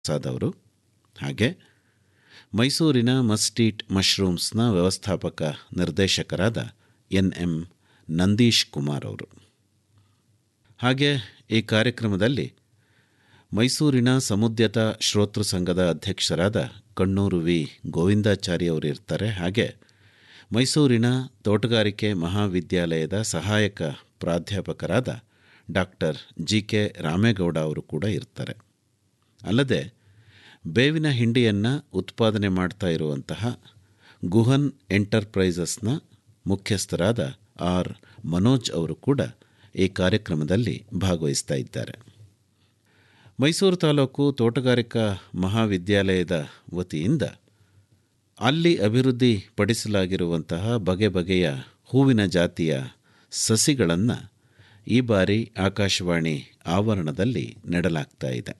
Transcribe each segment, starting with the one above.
ಪ್ರಸಾದ್ ಅವರು ಹಾಗೆ ಮೈಸೂರಿನ ಮಸ್ಟೀಟ್ ಮಶ್ರೂಮ್ಸ್ನ ವ್ಯವಸ್ಥಾಪಕ ನಿರ್ದೇಶಕರಾದ ಎನ್ ಎಂ ನಂದೀಶ್ ಕುಮಾರ್ ಅವರು ಹಾಗೆ ಈ ಕಾರ್ಯಕ್ರಮದಲ್ಲಿ ಮೈಸೂರಿನ ಸಮುದ್ಯತ ಶ್ರೋತೃ ಸಂಘದ ಅಧ್ಯಕ್ಷರಾದ ಕಣ್ಣೂರು ವಿ ಗೋವಿಂದಾಚಾರಿ ಅವರು ಇರ್ತಾರೆ ಹಾಗೆ ಮೈಸೂರಿನ ತೋಟಗಾರಿಕೆ ಮಹಾವಿದ್ಯಾಲಯದ ಸಹಾಯಕ ಪ್ರಾಧ್ಯಾಪಕರಾದ ಡಾಕ್ಟರ್ ಜಿ ಕೆ ರಾಮೇಗೌಡ ಅವರು ಕೂಡ ಇರ್ತಾರೆ ಅಲ್ಲದೆ ಬೇವಿನ ಹಿಂಡಿಯನ್ನು ಉತ್ಪಾದನೆ ಮಾಡ್ತಾ ಇರುವಂತಹ ಗುಹನ್ ಎಂಟರ್ಪ್ರೈಸಸ್ನ ಮುಖ್ಯಸ್ಥರಾದ ಆರ್ ಮನೋಜ್ ಅವರು ಕೂಡ ಈ ಕಾರ್ಯಕ್ರಮದಲ್ಲಿ ಭಾಗವಹಿಸ್ತಾ ಇದ್ದಾರೆ ಮೈಸೂರು ತಾಲೂಕು ತೋಟಗಾರಿಕಾ ಮಹಾವಿದ್ಯಾಲಯದ ವತಿಯಿಂದ ಅಲ್ಲಿ ಅಭಿವೃದ್ಧಿ ಪಡಿಸಲಾಗಿರುವಂತಹ ಬಗೆ ಬಗೆಯ ಹೂವಿನ ಜಾತಿಯ ಸಸಿಗಳನ್ನು ಈ ಬಾರಿ ಆಕಾಶವಾಣಿ ಆವರಣದಲ್ಲಿ ನೆಡಲಾಗ್ತಾ ಇದೆ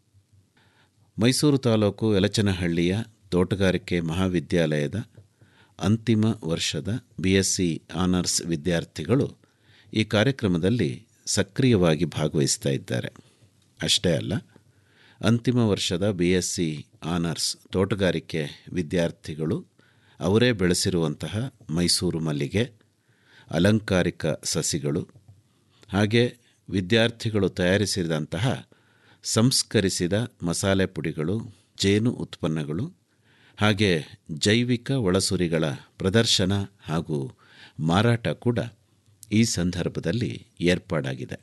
ಮೈಸೂರು ತಾಲೂಕು ಯಲಚನಹಳ್ಳಿಯ ತೋಟಗಾರಿಕೆ ಮಹಾವಿದ್ಯಾಲಯದ ಅಂತಿಮ ವರ್ಷದ ಬಿ ಎಸ್ ಸಿ ಆನರ್ಸ್ ವಿದ್ಯಾರ್ಥಿಗಳು ಈ ಕಾರ್ಯಕ್ರಮದಲ್ಲಿ ಸಕ್ರಿಯವಾಗಿ ಭಾಗವಹಿಸ್ತಾ ಇದ್ದಾರೆ ಅಷ್ಟೇ ಅಲ್ಲ ಅಂತಿಮ ವರ್ಷದ ಬಿ ಎಸ್ ಸಿ ಆನರ್ಸ್ ತೋಟಗಾರಿಕೆ ವಿದ್ಯಾರ್ಥಿಗಳು ಅವರೇ ಬೆಳೆಸಿರುವಂತಹ ಮೈಸೂರು ಮಲ್ಲಿಗೆ ಅಲಂಕಾರಿಕ ಸಸಿಗಳು ಹಾಗೆ ವಿದ್ಯಾರ್ಥಿಗಳು ತಯಾರಿಸಿದಂತಹ ಸಂಸ್ಕರಿಸಿದ ಮಸಾಲೆ ಪುಡಿಗಳು ಜೇನು ಉತ್ಪನ್ನಗಳು ಹಾಗೆ ಜೈವಿಕ ಒಳಸುರಿಗಳ ಪ್ರದರ್ಶನ ಹಾಗೂ ಮಾರಾಟ ಕೂಡ ಈ ಸಂದರ್ಭದಲ್ಲಿ ಏರ್ಪಾಡಾಗಿದೆ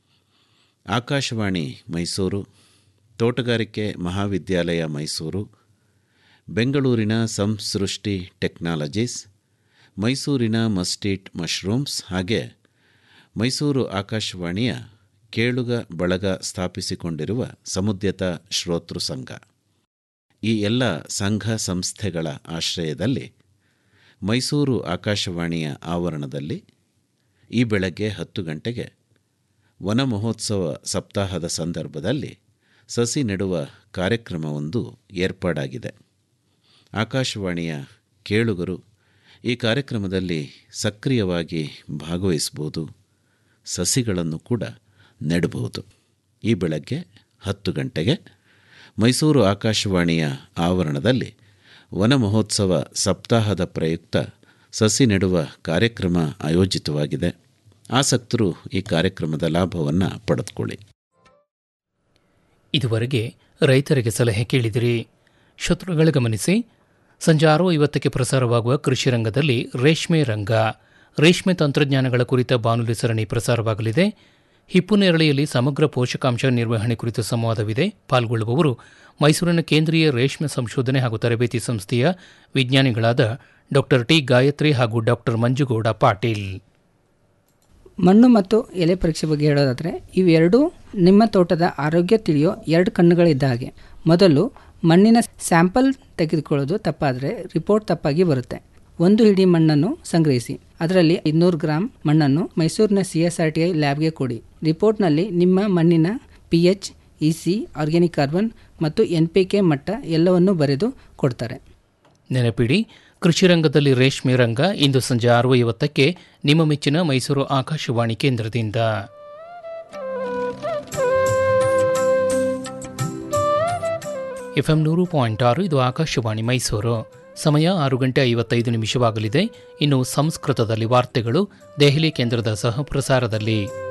ಆಕಾಶವಾಣಿ ಮೈಸೂರು ತೋಟಗಾರಿಕೆ ಮಹಾವಿದ್ಯಾಲಯ ಮೈಸೂರು ಬೆಂಗಳೂರಿನ ಸಂಸೃಷ್ಟಿ ಟೆಕ್ನಾಲಜೀಸ್ ಮೈಸೂರಿನ ಮಸ್ಟೀಟ್ ಮಶ್ರೂಮ್ಸ್ ಹಾಗೆ ಮೈಸೂರು ಆಕಾಶವಾಣಿಯ ಕೇಳುಗ ಬಳಗ ಸ್ಥಾಪಿಸಿಕೊಂಡಿರುವ ಸಮುದ್ಯತ ಶ್ರೋತೃ ಸಂಘ ಈ ಎಲ್ಲ ಸಂಘ ಸಂಸ್ಥೆಗಳ ಆಶ್ರಯದಲ್ಲಿ ಮೈಸೂರು ಆಕಾಶವಾಣಿಯ ಆವರಣದಲ್ಲಿ ಈ ಬೆಳಗ್ಗೆ ಹತ್ತು ಗಂಟೆಗೆ ವನ ಮಹೋತ್ಸವ ಸಪ್ತಾಹದ ಸಂದರ್ಭದಲ್ಲಿ ಸಸಿ ನೆಡುವ ಕಾರ್ಯಕ್ರಮವೊಂದು ಏರ್ಪಾಡಾಗಿದೆ ಆಕಾಶವಾಣಿಯ ಕೇಳುಗರು ಈ ಕಾರ್ಯಕ್ರಮದಲ್ಲಿ ಸಕ್ರಿಯವಾಗಿ ಭಾಗವಹಿಸ್ಬೋದು ಸಸಿಗಳನ್ನು ಕೂಡ ನೆಡಬಹುದು ಈ ಬೆಳಗ್ಗೆ ಹತ್ತು ಗಂಟೆಗೆ ಮೈಸೂರು ಆಕಾಶವಾಣಿಯ ಆವರಣದಲ್ಲಿ ವನ ಮಹೋತ್ಸವ ಸಪ್ತಾಹದ ಪ್ರಯುಕ್ತ ಸಸಿ ನೆಡುವ ಕಾರ್ಯಕ್ರಮ ಆಯೋಜಿತವಾಗಿದೆ ಆಸಕ್ತರು ಈ ಕಾರ್ಯಕ್ರಮದ ಲಾಭವನ್ನು ಪಡೆದುಕೊಳ್ಳಿ ಇದುವರೆಗೆ ರೈತರಿಗೆ ಸಲಹೆ ಕೇಳಿದಿರಿ ಶತ್ರುಗಳ ಗಮನಿಸಿ ಸಂಜೆ ಆರು ಐವತ್ತಕ್ಕೆ ಪ್ರಸಾರವಾಗುವ ಕೃಷಿ ರಂಗದಲ್ಲಿ ರೇಷ್ಮೆ ರಂಗ ರೇಷ್ಮೆ ತಂತ್ರಜ್ಞಾನಗಳ ಕುರಿತ ಬಾನುಲಿ ಸರಣಿ ಪ್ರಸಾರವಾಗಲಿದೆ ಹಿಪ್ಪುನೇರಳೆಯಲ್ಲಿ ಸಮಗ್ರ ಪೋಷಕಾಂಶ ನಿರ್ವಹಣೆ ಕುರಿತ ಸಂವಾದವಿದೆ ಪಾಲ್ಗೊಳ್ಳುವವರು ಮೈಸೂರಿನ ಕೇಂದ್ರೀಯ ರೇಷ್ಮೆ ಸಂಶೋಧನೆ ಹಾಗೂ ತರಬೇತಿ ಸಂಸ್ಥೆಯ ವಿಜ್ಞಾನಿಗಳಾದ ಡಾಕ್ಟರ್ ಟಿ ಗಾಯತ್ರಿ ಹಾಗೂ ಡಾಕ್ಟರ್ ಮಂಜುಗೌಡ ಪಾಟೀಲ್ ಮಣ್ಣು ಮತ್ತು ಎಲೆ ಪರೀಕ್ಷೆ ಬಗ್ಗೆ ಹೇಳೋದಾದರೆ ಇವೆರಡೂ ನಿಮ್ಮ ತೋಟದ ಆರೋಗ್ಯ ತಿಳಿಯೋ ಎರಡು ಕಣ್ಣುಗಳಿದ್ದ ಹಾಗೆ ಮೊದಲು ಮಣ್ಣಿನ ಸ್ಯಾಂಪಲ್ ತೆಗೆದುಕೊಳ್ಳೋದು ತಪ್ಪಾದರೆ ರಿಪೋರ್ಟ್ ತಪ್ಪಾಗಿ ಬರುತ್ತೆ ಒಂದು ಹಿಡಿ ಮಣ್ಣನ್ನು ಸಂಗ್ರಹಿಸಿ ಅದರಲ್ಲಿ ಇನ್ನೂರು ಗ್ರಾಂ ಮಣ್ಣನ್ನು ಮೈಸೂರಿನ C S R T I ಲ್ಯಾಬ್ಗೆ ಕೊಡಿ ರಿಪೋರ್ಟ್ನಲ್ಲಿ ನಿಮ್ಮ ಮಣ್ಣಿನ P H E C organic carbon ಮತ್ತು ಎನ್ ಪಿ ಕೆ ಮಟ್ಟ ಎಲ್ಲವನ್ನೂ ಬರೆದು ಕೊಡ್ತಾರೆ ನೆನಪಿಡಿ ಕೃಷಿ ರಂಗದಲ್ಲಿ ರೇಷ್ಮೆ ರಂಗ ಇಂದು ಸಂಜೆ ಆರು ಐವತ್ತಕ್ಕೆ ನಿಮ್ಮ ಮೆಚ್ಚಿನ ಮೈಸೂರು ಆಕಾಶವಾಣಿ ಕೇಂದ್ರದಿಂದ ಎಫ್ಎಂ ನೂರು ಪಾಯಿಂಟ್ ಆರು ಇದು ಆಕಾಶವಾಣಿ ಮೈಸೂರು ಸಮಯ ಆರು ಗಂಟೆ ಐವತ್ತೈದು ನಿಮಿಷವಾಗಲಿದೆ ಇನ್ನು ಸಂಸ್ಕೃತದಲ್ಲಿ ವಾರ್ತೆಗಳು ದೆಹಲಿ ಕೇಂದ್ರದ ಸಹ ಪ್ರಸಾರದಲ್ಲಿ